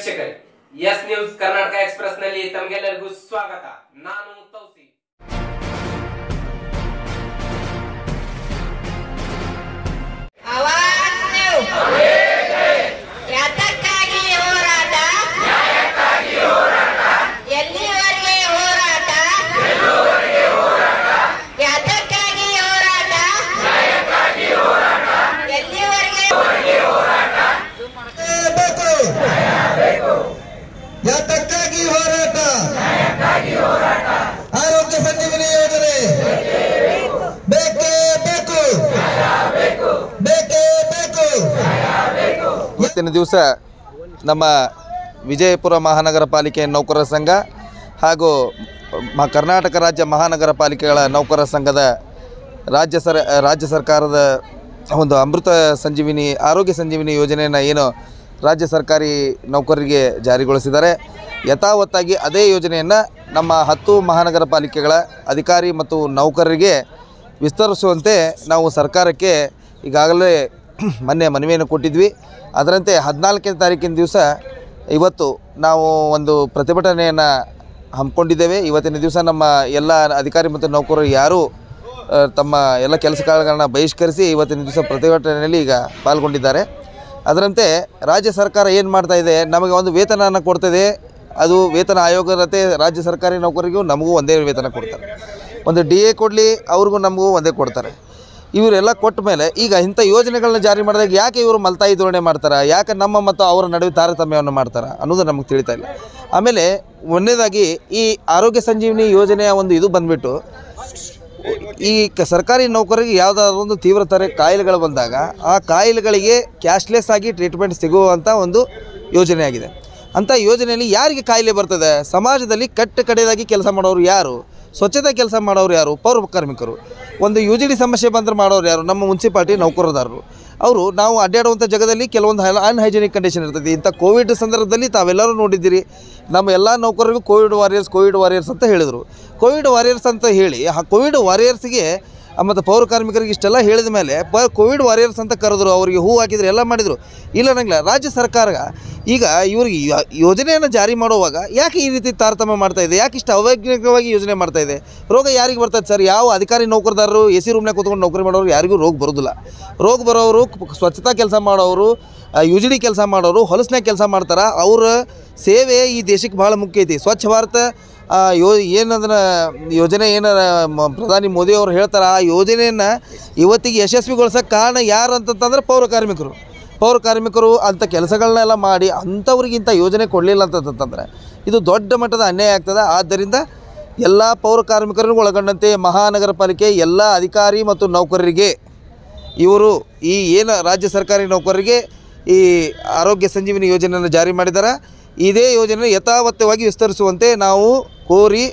ವೀಕ್ಷಕರೇ S news Karnataka express ನಲ್ಲಿ ತಮಗೆಲ್ಲರಿಗೂ ಸ್ವಾಗತ ನಾನು ತೌಸಿ ಅವಾನ್ಯು ಯಾತಕ್ಕಾಗಿ ಹೋರಾಟ ಎಲ್ಲಿವರೆಗೆ ಹೋರಾಟ ಯಾತಕ್ಕಾಗಿ ಹೋರಾಟ ಎಲ್ಲಿವರೆಗೆ ಬೇಕು ಯಾತಕ್ಕಾಗಿ ಹೋರಾಟ ಆರೋಗ್ಯ ಸಂಜೀವನಿ ಯೋಜನೆ ಬೇಕೇ ಬೇಕು ಬೇಕೇ ಬೇಕು ಇವತ್ತಿನ ದಿವಸ ನಮ್ಮ ವಿಜಯಪುರ ಮಹಾನಗರ ಪಾಲಿಕೆ ನೌಕರರ ಸಂಘ ಹಾಗೂ ಮ ಕರ್ನಾಟಕ ರಾಜ್ಯ ಮಹಾನಗರ ಪಾಲಿಕೆಗಳ ನೌಕರರ ಸಂಘದ ರಾಜ್ಯ ಸರ ರಾಜ್ಯ ಸರ್ಕಾರದ ಒಂದು ಅಮೃತ ಸಂಜೀವಿನಿ ಆರೋಗ್ಯ ಸಂಜೀವಿನಿ ಯೋಜನೆಯನ್ನು ಏನು ರಾಜ್ಯ ಸರ್ಕಾರಿ ನೌಕರರಿಗೆ ಜಾರಿಗೊಳಿಸಿದ್ದಾರೆ ಯಥಾವತ್ತಾಗಿ ಅದೇ ಯೋಜನೆಯನ್ನು ನಮ್ಮ ಹತ್ತು ಮಹಾನಗರ ಪಾಲಿಕೆಗಳ ಅಧಿಕಾರಿ ಮತ್ತು ನೌಕರರಿಗೆ ವಿಸ್ತರಿಸುವಂತೆ ನಾವು ಸರ್ಕಾರಕ್ಕೆ ಈಗಾಗಲೇ ಮೊನ್ನೆ ಮನವಿಯನ್ನು ಕೊಟ್ಟಿದ್ವಿ ಅದರಂತೆ ಹದಿನಾಲ್ಕನೇ ತಾರೀಕಿನ ದಿವಸ ಇವತ್ತು ನಾವು ಒಂದು ಪ್ರತಿಭಟನೆಯನ್ನು ಹಮ್ಮಿಕೊಂಡಿದ್ದೇವೆ ಇವತ್ತಿನ ದಿವಸ ನಮ್ಮ ಎಲ್ಲ ಅಧಿಕಾರಿ ಮತ್ತು ನೌಕರರು ಯಾರೂ ಆ, ತಮ್ಮ ಎಲ್ಲ ಕೆಲಸ ಕಾರ್ಯಗಳನ್ನ ಬಹಿಷ್ಕರಿಸಿ ಇವತ್ತಿನ ದಿವಸ ಪ್ರತಿಭಟನೆಯಲ್ಲಿ ಈಗ ಪಾಲ್ಗೊಂಡಿದ್ದಾರೆ ಅದರಂತೆ ರಾಜ್ಯ ಸರ್ಕಾರ ಏನು ಮಾಡ್ತಾ ಇದೆ ನಮಗೆ ಒಂದು ವೇತನವನ್ನು ಕೊಡ್ತದೆ ಅದು ವೇತನ ಆಯೋಗದಂತೆ ರಾಜ್ಯ ಸರ್ಕಾರಿ ನೌಕರಿಗೂ ನಮಗೂ ಒಂದೇ ವೇತನ ಕೊಡ್ತಾರೆ ಒಂದು ಡಿ ಎ ಕೊಡಲಿ ಅವ್ರಿಗೂ ನಮಗೂ ಒಂದೇ ಕೊಡ್ತಾರೆ ಇವರೆಲ್ಲ ಕೊಟ್ಟ ಮೇಲೆ ಈಗ ಇಂಥ ಯೋಜನೆಗಳನ್ನ ಜಾರಿ ಮಾಡಿದಾಗ ಯಾಕೆ ಇವರು ಮಲ್ತಾಯಿ ಧೋರಣೆ ಮಾಡ್ತಾರೆ ಯಾಕೆ ನಮ್ಮ ಮತ್ತು ಅವರ ನಡುವೆ ತಾರತಮ್ಯವನ್ನು ಮಾಡ್ತಾರೆ ಅನ್ನೋದು ನಮಗೆ ತಿಳಿತಾ ಇಲ್ಲ ಆಮೇಲೆ ಒಂದನೇದಾಗಿ ಈ ಆರೋಗ್ಯ ಸಂಜೀವಿನಿ ಯೋಜನೆಯ ಒಂದು ಇದು ಬಂದ್ಬಿಟ್ಟು ಈ ಕ ಸರ್ಕಾರಿ ನೌಕರರಿಗೆ ಯಾವುದಾದ್ರು ಒಂದು ತೀವ್ರತರ ಕಾಯಿಲೆಗಳು ಬಂದಾಗ ಆ ಕಾಯಿಲೆಗಳಿಗೆ ಕ್ಯಾಶ್ಲೆಸ್ ಆಗಿ ಟ್ರೀಟ್ಮೆಂಟ್ ಸಿಗುವಂಥ ಒಂದು ಯೋಜನೆಯಾಗಿದೆ ಅಂಥ ಯೋಜನೆಯಲ್ಲಿ ಯಾರಿಗೆ ಕಾಯಿಲೆ ಬರ್ತದೆ ಸಮಾಜದಲ್ಲಿ ಕಟ್ಟ ಕಡೆಯದಾಗಿ ಕೆಲಸ ಮಾಡೋರು ಯಾರು ಸ್ವಚ್ಛತೆ ಕೆಲಸ ಮಾಡೋರು ಯಾರು ಪೌರ ಕಾರ್ಮಿಕರು ಒಂದು ಯು ಜಿ ಡಿ ಸಮಸ್ಯೆ ಬಂದ್ರೆ ಮಾಡೋರು ಯಾರು ನಮ್ಮ ಮುನ್ಸಿಪಾಲ್ಟಿ ನೌಕರದಾರರು ಅವರು ನಾವು ಅಡ್ಡಾಡುವಂಥ ಜಾಗದಲ್ಲಿ ಕೆಲವೊಂದು ಅನ್ಹೈಜಿನಿಕ್ ಕಂಡೀಷನ್ ಇರ್ತದೆ ಇಂಥ ಕೋವಿಡ್ ಸಂದರ್ಭದಲ್ಲಿ ತಾವೆಲ್ಲರೂ ನೋಡಿದ್ದೀರಿ ನಮ್ಮ ಎಲ್ಲ ನೌಕರರಿಗೂ ಕೋವಿಡ್ ವಾರಿಯರ್ಸ್ ಕೋವಿಡ್ ವಾರಿಯರ್ಸ್ ಅಂತ ಹೇಳಿದರು ಕೋವಿಡ್ ವಾರಿಯರ್ಸ್ ಅಂತ ಹೇಳಿ ಆ ಕೋವಿಡ್ ವಾರಿಯರ್ಸ್ಗೆ ಮತ್ತು ಪೌರ ಕಾರ್ಮಿಕರಿಗೆ ಇಷ್ಟೆಲ್ಲ ಹೇಳಿದ ಮೇಲೆ ಪ ಕೋವಿಡ್ ವಾರಿಯರ್ಸ್ ಅಂತ ಕರೆದ್ರು ಅವರಿಗೆ ಹೂ ಹಾಕಿದ್ರು ಎಲ್ಲ ಮಾಡಿದರು ಇಲ್ಲ ನಂಗಿಲ್ಲ ರಾಜ್ಯ ಸರ್ಕಾರ ಈಗ ಇವ್ರಿಗೆ ಯ- ಯೋಜನೆಯನ್ನು ಜಾರಿ ಮಾಡುವಾಗ ಯಾಕೆ ಈ ರೀತಿ ತಾರತಮ್ಯ ಮಾಡ್ತಾ ಇದೆ ಯಾಕೆ ಇಷ್ಟು ಅವೈಜ್ಞಾನಿಕವಾಗಿ ಯೋಜನೆ ಮಾಡ್ತಾ ಇದೆ ರೋಗ ಯಾರಿಗೆ ಬರ್ತದೆ ಸರ್ ಯಾವ ಅಧಿಕಾರಿ ನೌಕರದಾರರು ಎ ಸಿ ರೂಮ್ನಾಗ ಕೂತ್ಕೊಂಡು ನೌಕರಿ ಮಾಡೋರು ಯಾರಿಗೂ ರೋಗ ಬರೋದಿಲ್ಲ ರೋಗ ಬರೋರು ಕ- ಸ್ವಚ್ಛತಾ ಕೆಲಸ ಮಾಡೋರು ಯು ಜಿ ಡಿ ಕೆಲಸ ಮಾಡೋರು ಹೊಲಸ್ನಾಗ ಕೆಲಸ ಮಾಡ್ತಾರೆ ಅವ್ರ ಸೇವೆ ಈ ದೇಶಕ್ಕೆ ಭಾಳ ಮುಖ್ಯ ಐತಿ ಸ್ವಚ್ಛ ಭಾರತ ಆ, ಯೋ ಏನಂದ್ರೆ ಯೋಜನೆ ಏನು ಮ- ಪ್ರಧಾನಿ ಮೋದಿ ಅವರು ಹೇಳ್ತಾರೆ ಆ ಯೋಜನೆಯನ್ನು ಇವತ್ತಿಗೆ ಯಶಸ್ವಿಗೊಳಿಸೋಕೆ ಕಾರಣ ಯಾರು ಅಂತಂತಂದ್ರೆ ಪೌರ ಕಾರ್ಮಿಕರು ಪೌರ ಕಾರ್ಮಿಕರು ಅಂಥ ಕೆಲಸಗಳನ್ನೆಲ್ಲ ಮಾಡಿ ಅಂಥವ್ರಿಗೆ ಇಂಥ ಯೋಜನೆ ಕೊಡಲಿಲ್ಲ ಅಂತಂತಂದ್ರೆ ಇದು ದೊಡ್ಡ ಮಟ್ಟದ ಅನ್ಯಾಯ ಆಗ್ತದೆ ಆದ್ದರಿಂದ ಎಲ್ಲ ಪೌರ ಕಾರ್ಮಿಕರನ್ನು ಒಳಗೊಂಡಂತೆ ಮಹಾನಗರ ಪಾಲಿಕೆ ಎಲ್ಲ ಅಧಿಕಾರಿ ಮತ್ತು ನೌಕರರಿಗೆ ಇವರು ಈ ಏನು ರಾಜ್ಯ ಸರ್ಕಾರಿ ನೌಕರರಿಗೆ ಈ ಆರೋಗ್ಯ ಸಂಜೀವಿನಿ ಯೋಜನೆಯನ್ನು ಜಾರಿ ಮಾಡಿದ್ದಾರೆ ಇದೇ ಯೋಜನೆ ಯಥಾವತ್ತವಾಗಿ ವಿಸ್ತರಿಸುವಂತೆ ನಾವು ಕೋರಿ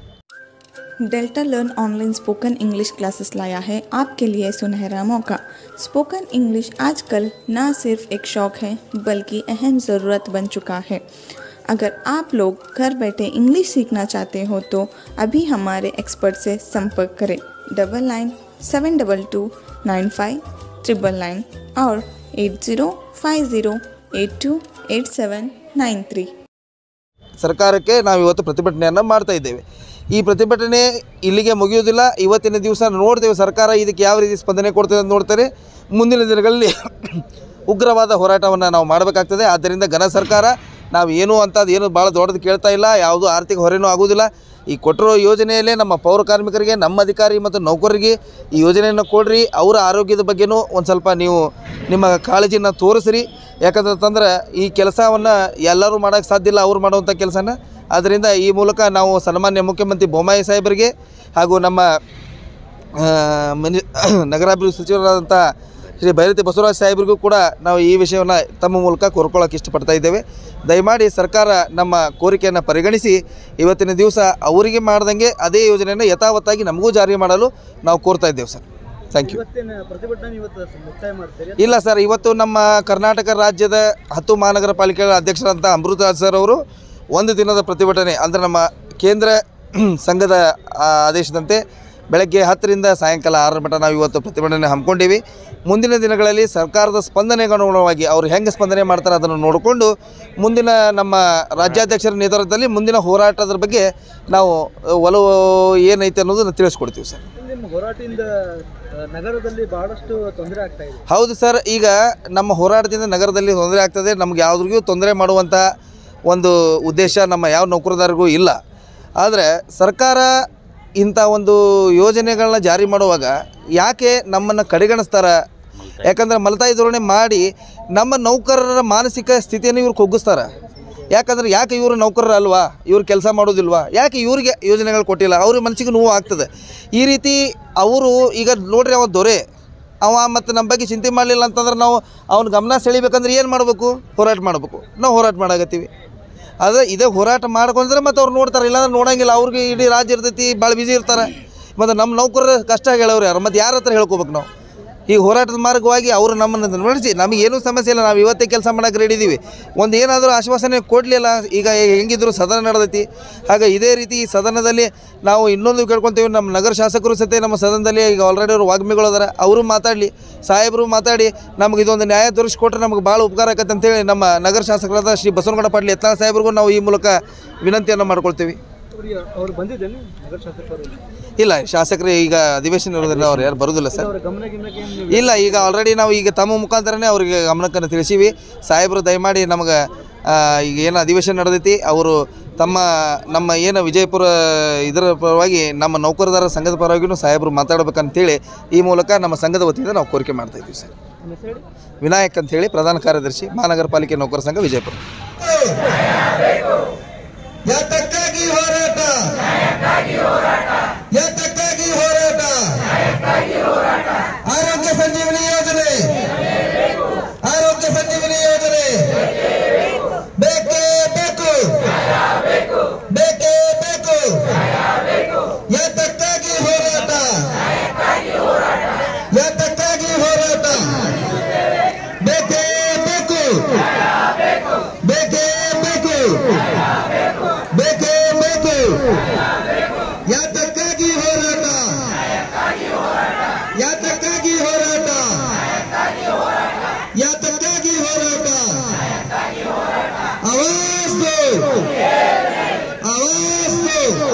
Delta learn online spoken English classes लाया है आपके लिए सुनहरा मौका स्पोकन इंग्लिश आजकल न सिर्फ एक शौक है बल्कि अहम ज़रूरत बन चुका है अगर आप लोग घर बैठे इंग्लिश सीखना चाहते हो तो अभी हमारे एक्सपर्ट से संपर्क करें double nine seven double two nine five triple nine और eight zero five zero eight two eight seven nine three ಸರ್ಕಾರಕ್ಕೆ ನಾವು ಇವತ್ತು ಪ್ರತಿಭಟನೆಯನ್ನು ಮಾಡ್ತಾ ಇದ್ದೇವೆ ಈ ಪ್ರತಿಭಟನೆ ಇಲ್ಲಿಗೆ ಮುಗಿಯುವುದಿಲ್ಲ ಇವತ್ತಿನ ದಿವಸ ನೋಡ್ತೇವೆ ಸರ್ಕಾರ ಇದಕ್ಕೆ ಯಾವ ರೀತಿ ಸ್ಪಂದನೆ ಕೊಡ್ತದೆ ಅಂತ ನೋಡ್ತಾರೆ ಮುಂದಿನ ದಿನಗಳಲ್ಲಿ ಉಗ್ರವಾದ ಹೋರಾಟವನ್ನು ನಾವು ಮಾಡಬೇಕಾಗ್ತದೆ ಆದ್ದರಿಂದ ಘನ ಸರ್ಕಾರ ನಾವು ಏನು ಅಂಥದ್ದು ಏನು ಭಾಳ ದೊಡ್ಡದು ಕೇಳ್ತಾ ಇಲ್ಲ ಯಾವುದು ಆರ್ಥಿಕ ಹೊರೆನೂ ಆಗೋದಿಲ್ಲ ಈ ಕೊಟ್ಟಿರೋ ಯೋಜನೆಯಲ್ಲೇ ನಮ್ಮ ಪೌರ ಕಾರ್ಮಿಕರಿಗೆ ನಮ್ಮ ಅಧಿಕಾರಿ ಮತ್ತು ನೌಕರರಿಗೆ ಈ ಯೋಜನೆಯನ್ನು ಕೊಡ್ರಿ ಅವರ ಆರೋಗ್ಯದ ಬಗ್ಗೆನೂ ಒಂದು ಸ್ವಲ್ಪ ನೀವು ನಿಮ್ಮ ಕಾಳಜಿನ ತೋರಿಸ್ರಿ ಯಾಕಂತಂದ್ರೆ ಈ ಕೆಲಸವನ್ನು ಎಲ್ಲರೂ ಮಾಡೋಕ್ಕೆ ಸಾಧ್ಯ ಇಲ್ಲ ಅವ್ರು ಮಾಡುವಂಥ ಕೆಲಸನ ಆದ್ದರಿಂದ ಈ ಮೂಲಕ ನಾವು ಸನ್ಮಾನ್ಯ ಮುಖ್ಯಮಂತ್ರಿ ಬೊಮ್ಮಾಯಿ ಸಾಹೇಬರಿಗೆ ಹಾಗೂ ನಮ್ಮ ಆ, ಮನಿ ನಗರಾಭಿವೃದ್ಧಿ ಸಚಿವರಾದಂಥ ಶ್ರೀ ಭೈರತಿ ಬಸವರಾಜ ಸಾಹೇಬರಿಗೂ ಕೂಡ ನಾವು ಈ ವಿಷಯವನ್ನು ತಮ್ಮ ಮೂಲಕ ಕೋರ್ಕೊಳ್ಳೋಕೆ ಇಷ್ಟಪಡ್ತಾ ಇದ್ದೇವೆ ದಯಮಾಡಿ ಸರ್ಕಾರ ನಮ್ಮ ಕೋರಿಕೆಯನ್ನು ಪರಿಗಣಿಸಿ ಇವತ್ತಿನ ದಿವಸ ಅವರಿಗೆ ಮಾಡ್ದಂಗೆ ಅದೇ ಯೋಜನೆಯನ್ನು ಯಥಾವತ್ತಾಗಿ ನಮಗೂ ಜಾರಿ ಮಾಡಲು ನಾವು ಕೋರ್ತಾ ಇದ್ದೇವೆ ಸರ್ ಥ್ಯಾಂಕ್ ಯು ಇಲ್ಲ ಸರ್ ಇವತ್ತು ನಮ್ಮ ಕರ್ನಾಟಕ ರಾಜ್ಯದ ಹತ್ತು ಮಹಾನಗರ ಪಾಲಿಕೆಗಳ ಅಧ್ಯಕ್ಷರಂಥ ಅಮೃತರಾಜ್ ಸರ್ ಅವರು ಒಂದು ದಿನದ ಪ್ರತಿಭಟನೆ ಅಂದರೆ ನಮ್ಮ ಕೇಂದ್ರ ಸಂಘದ ಆ, ಆದೇಶದಂತೆ ಬೆಳಗ್ಗೆ ಹತ್ತರಿಂದ ಸಾಯಂಕಾಲ ಆರರ ಮಟ್ಟ ನಾವು ಇವತ್ತು ಪ್ರತಿಭಟನೆ ಹಮ್ಮಿಕೊಂಡಿವಿ ಮುಂದಿನ ದಿನಗಳಲ್ಲಿ ಸರ್ಕಾರದ ಸ್ಪಂದನೆಗೆ ಅನುಗುಣವಾಗಿ ಅವ್ರು ಹೆಂಗೆ ಸ್ಪಂದನೆ ಮಾಡ್ತಾರೆ ಅದನ್ನು ನೋಡಿಕೊಂಡು ಮುಂದಿನ ನಮ್ಮ ರಾಜ್ಯಾಧ್ಯಕ್ಷರ ನೇತೃತ್ವದಲ್ಲಿ ಮುಂದಿನ ಹೋರಾಟದ ಬಗ್ಗೆ ನಾವು ಒಲವು ಏನೈತೆ ಅನ್ನೋದನ್ನು ತಿಳಿಸ್ಕೊಡ್ತೀವಿ ಸರ್ ನಿಮ್ಮ ಹೋರಾಟದಿಂದ ಆ, ನಗರದಲ್ಲಿ ಬಹಳಷ್ಟು ತೊಂದರೆ ಆಗ್ತಾ ಇದೆ ಹೌದು ಸರ್ ಈಗ ನಮ್ಮ ಹೋರಾಟದಿಂದ ನಗರದಲ್ಲಿ ತೊಂದರೆ ಆಗ್ತದೆ ನಮ್ಗೆ ಯಾವ್ದ್ರಿಗೂ ತೊಂದರೆ ಮಾಡುವಂಥ ಒಂದು ಉದ್ದೇಶ ನಮ್ಮ ಯಾವ ನೌಕರದಾರರಿಗೂ ಇಲ್ಲ ಆದರೆ ಸರ್ಕಾರ ಇಂಥ ಒಂದು ಯೋಜನೆಗಳನ್ನ ಜಾರಿ ಮಾಡುವಾಗ ಯಾಕೆ ನಮ್ಮನ್ನು ಕಡೆಗಣಿಸ್ತಾರೆ ಯಾಕಂದ್ರೆ ಮಲತಾಯಿ ಧೋರಣೆ ಮಾಡಿ ನಮ್ಮ ನೌಕರರ ಮಾನಸಿಕ ಸ್ಥಿತಿಯನ್ನು ಇವ್ರು ಕುಗ್ಗಿಸ್ತಾರೆ ಯಾಕಂದ್ರೆ ಯಾಕೆ ಇವರು ನೌಕರರು ಅಲ್ವಾ ಇವ್ರು ಕೆಲಸ ಮಾಡೋದಿಲ್ವಾ ಯಾಕೆ ಇವ್ರಿಗೆ ಯೋಜನೆಗಳು ಕೊಟ್ಟಿಲ್ಲ ಅವ್ರ ಮನಸ್ಸಿಗೆ ನೋವು ಆಗ್ತದೆ ಈ ರೀತಿ ಅವರು ಈಗ ನೋಡ್ರಿ ಅವ ದೊರೆ ಅವ ಮತ್ತು ನಮ್ಮ ಬಗ್ಗೆ ಚಿಂತೆ ಮಾಡಲಿಲ್ಲ ಅಂತಂದ್ರೆ ನಾವು ಅವ್ನ ಗಮನ ಸೆಳಿಬೇಕಂದ್ರೆ ಏನು ಮಾಡಬೇಕು ಹೋರಾಟ ಮಾಡಬೇಕು ನಾವು ಹೋರಾಟ ಮಾಡಾಕತ್ತೀವಿ ಅದೇ ಇದೇ ಹೋರಾಟ ಮಾಡ್ಕೊಂಡ್ರೆ ಮತ್ತು ಅವ್ರು ನೋಡ್ತಾರೆ ಇಲ್ಲಾಂದ್ರೆ ನೋಡಂಗಿಲ್ಲ ಅವ್ರಿಗೆ ಇಡೀ ರಾಜ್ಯ ಇರ್ತೈತಿ ಭಾಳ ಬ್ಯುಸಿ ಇರ್ತಾರೆ ಮತ್ತು ನಮ್ಮ ನೌಕರರ ಕಷ್ಟ ಹೇಳೋರು ಯಾರು ಮತ್ತು ಯಾರ ಹತ್ರ ಹೇಳ್ಕೊಬೇಕು ನಾವು ಈ ಹೋರಾಟದ ಮಾರ್ಗವಾಗಿ ಅವರು ನಮ್ಮನ್ನು ನಡೆಸಿ ನಮಗೆ ಏನೂ ಸಮಸ್ಯೆ ಇಲ್ಲ ನಾವು ಇವತ್ತೇ ಕೆಲಸ ಮಾಡೋಕೆ ರೆಡಿ ಇದ್ದೀವಿ ಒಂದು ಏನಾದರೂ ಆಶ್ವಾಸನೆ ಕೊಡಲಿಲ್ಲ ಈಗ ಹೆಂಗಿದ್ರು ಸದನ ನಡೆದೈತಿ ಹಾಗೆ ಇದೇ ರೀತಿ ಈ ಸದನದಲ್ಲಿ ನಾವು ಇನ್ನೊಂದು ಕೇಳ್ಕೊತೀವಿ ನಮ್ಮ ನಗರ ಶಾಸಕರು ಸತೆ ನಮ್ಮ ಸದನದಲ್ಲಿ ಈಗ ಆಲ್ರೆಡಿ ಅವರು ವಾಗ್ಮಿಗಳು ಅದಾರ ಅವರು ಮಾತಾಡಲಿ ಸಾಹೇಬರು ಮಾತಾಡಿ ನಮಗೆ ಇದೊಂದು ನ್ಯಾಯ ದೊರಕಿಸ್ಕೊಟ್ರೆ ನಮಗೆ ಭಾಳ ಉಪಕಾರ ಆಕತ್ತೆ ಅಂತೇಳಿ ನಮ್ಮ ನಗರ ಶಾಸಕರಾದ ಶ್ರೀ ಬಸವನಗೌಡ ಪಾಟೀಲ್ ಯತ್ನಾಳ್ ಸಾಹೇಬ್ರಿಗೂ ನಾವು ಈ ಮೂಲಕ ವಿನಂತಿಯನ್ನು ಮಾಡ್ಕೊಳ್ತೀವಿ ಅವ್ರಿಗೆ ಅವ್ರು ಬಂದಿದ್ದೇನೆ ನಗರ ಶಾಸಕರು ಇಲ್ಲ ಶಾಸಕರು ಈಗ ಅಧಿವೇಶನ ಇರೋದ್ರಿಂದ ಅವ್ರು ಯಾರು ಬರೋದಿಲ್ಲ ಸರ್ ಅವರ ಗಮನ ಗಿಮನಕ್ಕೆ ಏನು ನೀವು ಇಲ್ಲ ಈಗ ಆಲ್ರೆಡಿ ನಾವು ಈಗ ತಮ್ಮ ಮುಖಾಂತರನೇ ಅವರಿಗೆ ಗಮನಕ್ಕನ್ನು ತಿಳಿಸೀವಿ ಸಾಹೇಬರು ದಯಮಾಡಿ ನಮಗೆ ಆ, ಈಗ ಏನು ಅಧಿವೇಶನ ನಡೆದೈತಿ ಅವರು ತಮ್ಮ ನಮ್ಮ ಏನು ವಿಜಯಪುರ ಇದರ ಪರವಾಗಿ ನಮ್ಮ ನೌಕರದಾರ ಸಂಘದ ಪರವಾಗಿಯೂ ಸಾಹೇಬರು ಮಾತಾಡ್ಬೇಕಂತೇಳಿ ಈ ಮೂಲಕ ನಮ್ಮ ಸಂಘದ ವತಿಯಿಂದ ನಾವು ಕೋರಿಕೆ ಮಾಡ್ತಾ ಇದ್ದೀವಿ ಸರ್ ನಿಮ್ಮ ಹೆಸರು ಹೇಳಿ? ವಿನಾಯಕ್ ಅಂತ ಹೇಳಿ ಪ್ರಧಾನ ಕಾರ್ಯದರ್ಶಿ ಮಹಾನಗರ ಪಾಲಿಕೆ ನೌಕರ ಸಂಘ ವಿಜಯಪುರ ಯಾತಕ್ಕಾಗಿ ಹೋರಾಟ ಯಾತಕ್ಕಾಗಿ ಹೋರಾಟ ಆರೋಗ್ಯ ಸಂಜೀವನಿ ಯೋಜನೆ ಆರೋಗ್ಯ ಸಂಜೀವನಿ ಯೋಜನೆ ಬೇಕೇ ಬೇಕು ಬೇಕೇ ಬೇಕು ಯಾತಕ್ಕಾಗಿ ಹೋರಾಟ ಯಾತಕ್ಕಾಗಿ ಹೋರಾಟ ಬೇಕೇ ಬೇಕು ಬೇಕೇ ಬೇಕು ಬೇಕೇ ಬೇಕು ಯಾತಕ್ಕಾಗಿ ಹೋರಾಟ ಯಾತಕ್ಕಾಗಿ ಹೋರಾಟ ಯಾತಕ್ಕಾಗಿ ಹೋರಾಟ ಆವಾಜ್ ದೋ ಆವಾಜ್ ದೋ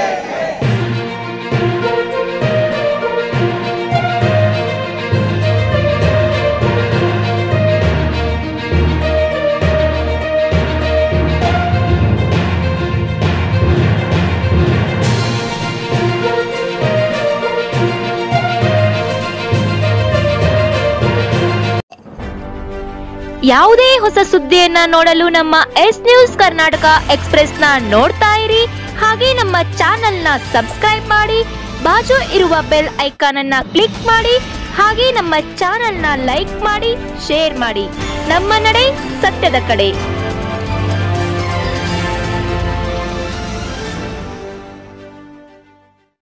ಯಾವುದೇ ಹೊಸ ಸುದ್ದಿಯನ್ನ ನೋಡಲು ನಮ್ಮ ಎಸ್ ನ್ಯೂಸ್ ಕರ್ನಾಟಕ ಎಕ್ಸ್ಪ್ರೆಸ್ನ ನೋಡ್ತಾ ಇರಿ ಹಾಗೆ ನಮ್ಮ ಚಾನೆಲ್ನ ಸಬ್ಸ್ಕ್ರೈಬ್ ಮಾಡಿ ಬಾಜು ಇರುವ ಬೆಲ್ ಐಕಾನ್ ಅನ್ನ ಕ್ಲಿಕ್ ಮಾಡಿ ಹಾಗೆ ನಮ್ಮ ಚಾನೆಲ್ನ ಲೈಕ್ ಮಾಡಿ ಶೇರ್ ಮಾಡಿ ನಮ್ಮ ನಡೆ ಸತ್ಯದ ಕಡೆ